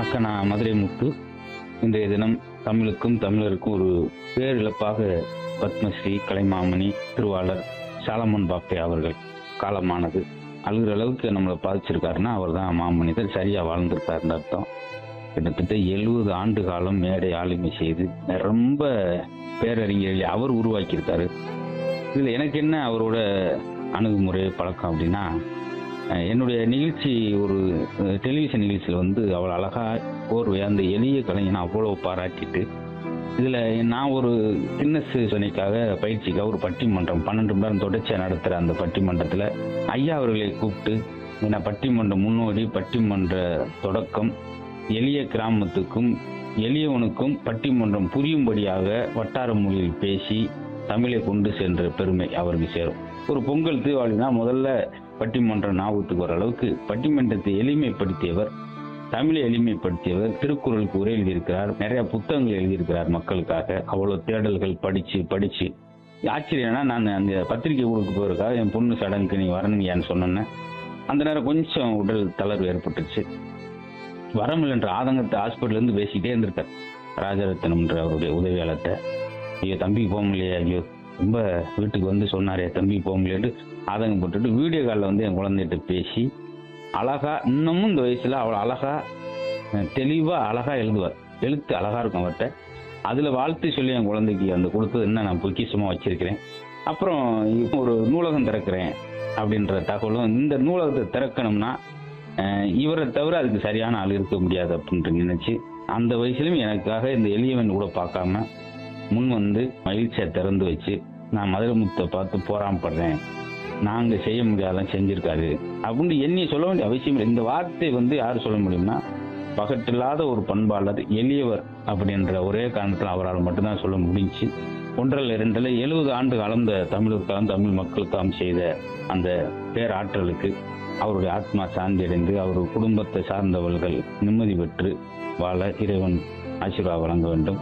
வணக்கம் நான் மதுரை முத்து இன்றைய தினம் தமிழுக்கும் தமிழருக்கும் ஒரு பேரிழப்பாக பத்மஸ்ரீ கலைமாமணி திருவாளர் சாலமன் பாப்பே அவர்கள் காலமானது அழுகிற அளவுக்கு நம்மளை பாதிச்சிருக்காருன்னா அவர் தான் மாமனிதர் சரியாக வாழ்ந்திருக்காருன்னு அர்த்தம் கிட்டத்தட்ட எழுபது ஆண்டு காலம் மேடை ஆளுமை செய்து ரொம்ப பேரறிஞர்களை அவர் உருவாக்கியிருக்காரு இதில் எனக்கு என்ன அவரோட அணுகுமுறை பழக்கம் அப்படின்னா அஹ் என்னுடைய நிகழ்ச்சி ஒரு அஹ், டெலிவிஷன் நிகழ்ச்சியில் வந்து அவள் அழகா கோர்வையா அந்த எளிய கலைஞனை அவ்வளோ பாராட்டிட்டு இதில் நான் ஒரு கின்னஸ் துணைக்காக பயிற்சிக்காக ஒரு பட்டிமன்றம் பன்னெண்டு மணி நேரம் தொடர்ச்சியாக நடத்துகிற அந்த பட்டிமன்றத்தில் ஐயா அவர்களை கூப்பிட்டு நான் பட்டிமன்ற முன்னோடி பட்டிமன்ற தொடக்கம் எளிய கிராமத்துக்கும் எளியவனுக்கும் பட்டிமன்றம் புரியும்படியாக வட்டார மொழியில் பேசி தமிழை கொண்டு சென்ற பெருமை அவருக்கு சேரும் ஒரு பொங்கல் தீபாவளினா முதல்ல பட்டிமன்றம் ஞாபகத்துக்கு வர அளவுக்கு பட்டிமன்றத்தை எளிமைப்படுத்தியவர் தமிழை எளிமைப்படுத்தியவர் திருக்குறளுக்கு உரை எழுதியிருக்கிறார் நிறைய புத்தகங்கள் எழுதியிருக்கிறார் மக்களுக்காக அவ்வளவு தேடல்கள் படிச்சு படிச்சு ஆச்சரியம் என்னன்னா நான் அந்த பத்திரிகை கொடுக்க போறதுக்காக என் பொண்ணு சடங்குக்கு நீ வரணுங்கயான்னு சொன்னேன் அந்த நேரம் கொஞ்சம் உடல் தளர்வு ஏற்பட்டுச்சு வரமில்லைன்ற ஆதங்கத்தை ஹாஸ்பிட்டல்ல இருந்து பேசிக்கிட்டே இருந்திருக்கார் ராஜரத்னம்ன்ற அவருடைய உதவியாளர்கிட்ட ஐயோ தம்பிக்கு போக முடியலையே ஐயோ ரொம்ப வீட்டுக்கு வந்து சொன்னாரே தம்பிக்கு போக முடியலன்னு ஆதங்கம் போட்டுட்டு வீடியோ காலில் வந்து என் குழந்தைகிட்ட பேசி அழகா இன்னமும் இந்த வயசுல அவள் அழகா அஹ், தெளிவா அழகா எழுதுவார் எழுத்து அழகா இருக்கும் அவர்கிட்ட அதுல வாழ்த்து சொல்லி என் குழந்தைக்கு அந்த கொடுத்தது என்ன நான் பொக்கிஷமா வச்சிருக்கிறேன் அப்புறம் இப்போ ஒரு நூலகம் திறக்கிறேன் அப்படின்ற தகவலும் இந்த நூலகத்தை திறக்கணும்னா அஹ், இவரை தவிர அதுக்கு சரியான ஆள் இருக்க முடியாது அப்படின்ட்டு நினைச்சு அந்த வயசுலயும் எனக்காக இந்த எளியவன் கூட பார்க்காம முன் வந்து மகிழ்ச்சியை திறந்து வச்சு நான் மதுரை முத்தை பார்த்து போராமப்படுறேன் நாங்க செய்ய முடியாதான் செஞ்சிருக்காரு அப்படின்னு எண்ணி சொல்ல வேண்டிய அவசியம் இல்லை இந்த வார்த்தை வந்து யார் சொல்ல முடியும்னா பகட்டில்லாத ஒரு பண்பாளர் எளியவர் அப்படின்ற ஒரே காரணத்தில் அவரால் மட்டும்தான் சொல்ல முடிஞ்சுச்சு ஒன்றரை இரண்டில் எழுபது ஆண்டு காலம் இந்த தமிழுக்காகவும் தமிழ் மக்களுக்காகவும் செய்த அந்த பேராற்றலுக்கு அவருடைய ஆத்மா சாந்தி அடைந்து அவர் குடும்பத்தை சார்ந்தவர்கள் நிம்மதி பெற்று வாழ இறைவன் ஆசீர்வாதம் வழங்க வேண்டும்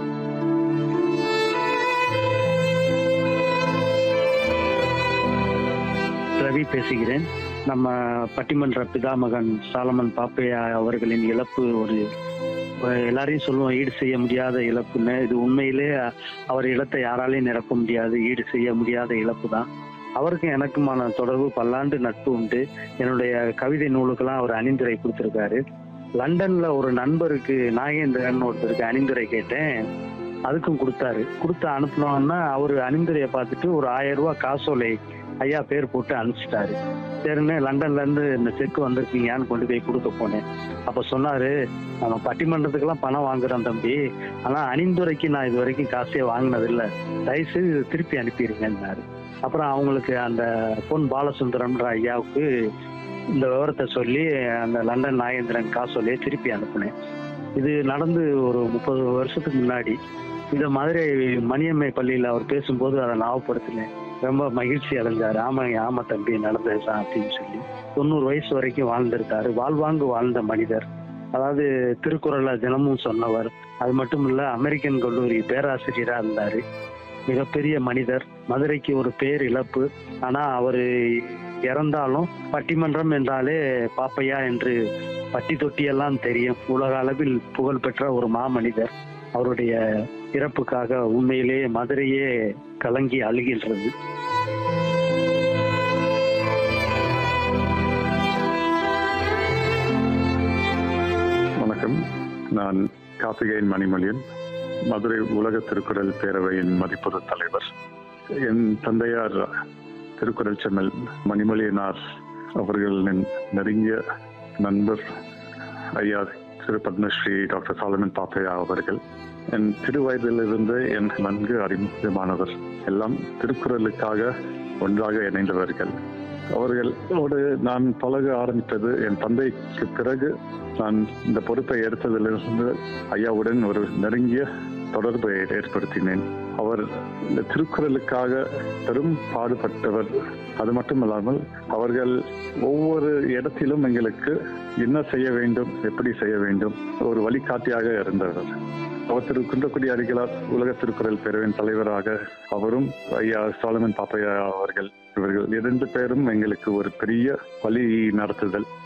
ரவி பேசுகிறேன் நம்ம பட்டிமன்ற பிதாமகன் சாலமன் பாப்பையா அவர்களின் இழப்பு ஒரு ஒரு எல்லாரையும் சொல்லுவோம் ஈடு செய்ய முடியாத இழப்புன்னு இது உண்மையிலே அவர் இழத்தை யாராலையும் நிரப்ப முடியாது ஈடு செய்ய முடியாத இழப்பு தான் அவருக்கும் எனக்குமான தொடர்பு பல்லாண்டு நட்பு உண்டு என்னுடைய கவிதை நூலுக்கெல்லாம் அவர் அணிந்துரை கொடுத்துருக்காரு லண்டன்ல ஒரு நண்பருக்கு நாகேந்திரன் ஒருத்தருக்கு அணிந்துரை கேட்டேன் அதுக்கும் கொடுத்தாரு கொடுத்து அனுப்பினோன்னா அவர் அணிந்துரையை பார்த்துட்டு ஒரு ஆயிரம் ரூபாய் காசோலை ஐயா பேர் போட்டு அனுப்பிச்சிட்டாரு சரின்னு லண்டன்ல இருந்து இந்த செக் வந்திருக்கீங்கன்னு கொண்டு போய் கொடுக்க போனேன் அப்ப சொன்னாரு நம்ம பட்டிமன்றத்துக்கெல்லாம் பணம் வாங்குறோம் தம்பி ஆனா அணிந்துரைக்கு நான் இது வரைக்கும் காசே வாங்கினது இல்ல தயவுசெய்து இது திருப்பி அனுப்பிடுங்கன்னாரு அப்புறம் அவங்களுக்கு அந்த பொன் பாலசுந்தரம்ன்ற ஐயாவுக்கு இந்த விவரத்தை சொல்லி அந்த லண்டன் நாகேந்திரன் காசோலையை திருப்பி அனுப்புனேன் இது நடந்து ஒரு முப்பது வருஷத்துக்கு முன்னாடி இந்த மதுரை மணியம்மை பள்ளியில் அவர் பேசும்போது அதை ஞாபகப்படுத்தினேன் ரொம்ப மகிழ்ச்சி அடைஞ்சாரு ஆமாங்க ஆமா தம்பி நடந்ததுதான் அப்படின்னு சொல்லி தொண்ணூறு வயசு வரைக்கும் வாழ்ந்திருக்காரு வாழ்வாங்கு வாழ்ந்த மனிதர் அதாவது திருக்குறளை தினமும் சொன்னவர் அது மட்டும் இல்ல அமெரிக்கன் கல்லூரி பேராசிரியரா இருந்தாரு மிகப்பெரிய மனிதர் மதுரைக்கு ஒரு பேர் இழப்பு ஆனா அவரு இறந்தாலும் பட்டிமன்றம் என்றாலே பாப்பையா என்று பட்டி தொட்டியெல்லாம் தெரியும் உலக அளவில் புகழ்பெற்ற ஒரு மாமனிதர் அவருடைய இறப்புக்காக உண்மையிலேயே மதுரையே கலங்கி அழுகின்றது வணக்கம் நான் கார்த்திகேயன் மணிமொழியன் மதுரை உலக திருக்குறள் பேரவையின் மதிப்புறு தலைவர் என் தந்தையார் திருக்குறள் செம்மல் மணிமொழியனார் அவர்களின் நெருங்கிய நண்பர் ஐயா திரு பத்மஸ்ரீ டாக்டர் சாலமன் பாப்பையா அவர்கள் என் சிறுவயதிலிருந்து என் நன்கு அறிமுகமானவர் எல்லாம் திருக்குறளுக்காக ஒன்றாக இணைந்தவர்கள் அவர்களோடு நான் பழக ஆரம்பித்தது என் தந்தைக்கு பிறகு நான் இந்த பொறுப்பை எடுத்ததிலிருந்து ஐயாவுடன் ஒரு நெருங்கிய தொடர்பை ஏற்படுத்தினேன் அவர் இந்த திருக்குறளுக்காக பெரும் பாடுபட்டவர் அது மட்டுமல்லாமல் அவர்கள் ஒவ்வொரு இடத்திலும் எங்களுக்கு என்ன செய்ய வேண்டும் எப்படி செய்ய வேண்டும் ஒரு வழிகாட்டியாக இருந்தவர் அவர் திரு குன்றக்குடி அடிகளார் உலக திருக்குறள் பேரவையின் தலைவராக அவரும் ஐயா சாலமன் பாப்பையா அவர்கள் இவர்கள் இரண்டு பேரும் எங்களுக்கு ஒரு பெரிய வழி நடத்துதல்